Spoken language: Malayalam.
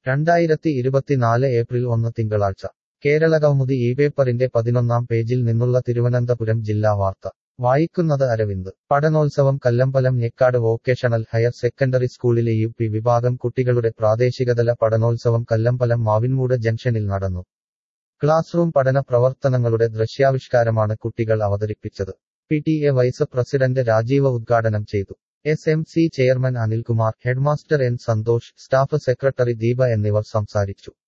രണ്ടായിരത്തി ഇരുപത്തിനാല് ഏപ്രിൽ ഒന്ന് തിങ്കളാഴ്ച കേരളകൗമുദി ഈ പേപ്പറിന്റെ പതിനൊന്നാം പേജിൽ നിന്നുള്ള തിരുവനന്തപുരം ജില്ലാ വാർത്ത വായിക്കുന്നത് അരവിന്ദ് പഠനോത്സവം Kallambalam Njekkad vocational higher secondary സ്കൂളിലെ യു പി വിഭാഗം കുട്ടികളുടെ പ്രാദേശികതല പഠനോത്സവം കല്ലമ്പലം മാവിൻമൂട് ജംഗ്ഷനിൽ നടന്നു ക്ലാസ് റൂം പഠന പ്രവർത്തനങ്ങളുടെ ദൃശ്യാവിഷ്കാരമാണ് കുട്ടികൾ അവതരിപ്പിച്ചത് P T A vice president Rajeev ഉദ്ഘാടനം ചെയ്തു S M C chairman Anilkumar headmaster N Santhosh staff secretary Deepa എന്നിവർ സംസാരിച്ചു